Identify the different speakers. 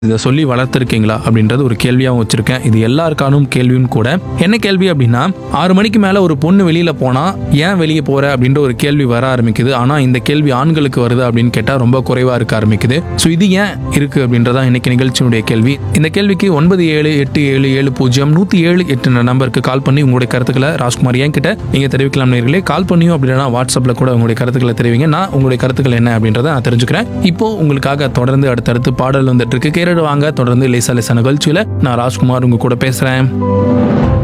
Speaker 1: இதை சொல்லி வளர்த்துருக்கீங்களா அப்படின்றது ஒரு கேள்வியாகவும் வச்சிருக்கேன் இது எல்லாருக்கானும் கேள்வியும் கூட என்ன கேள்வி அப்படின்னா ஆறு மணிக்கு மேலே ஒரு பொண்ணு வெளியில் போனால் ஏன் வெளியே போகிற அப்படின்ற ஒரு கேள்வி வர ஆரம்பிக்குது ஆனால் இந்த கேள்வி ஆண்களுக்கு வருது அப்படின்னு கேட்டால் ரொம்ப குறைவாக இருக்க ஆரம்பிக்குது ஸோ இது ஏன் இருக்குது அப்படின்றதான் இன்னைக்கு நிகழ்ச்சியினுடைய கேள்வி இந்த கேள்விக்கு ஒன்பது ஏழு எட்டு ஏழு ஏழு பூஜ்ஜியம் நூற்றி ஏழு எட்டு நம்பருக்கு கால் பண்ணி உங்களுடைய கருத்துக்களை ராஜ்குமார் ஏன் கிட்ட நீங்கள் தெரிவிக்கலாம் நேர்களே கால் பண்ணியும் அப்படின்னா வாட்ஸ்அப்பில் கூட உங்களுடைய கருத்துக்களை தெரிவிங்க நான் உங்களுடைய கருத்துக்கள் என்ன அப்படின்றத நான் தெரிஞ்சுக்கிறேன் இப்போ உங்களுக்காக தொடர்ந்து அடுத்தடுத்து பாடல் வந்துட்டு இருக்கு கேரடு வாங்க தொடர்ந்து லேசா லேசா நிகழ்ச்சியில் நான் ராஜ்குமார் உங்க கூட பேசுகிறேன்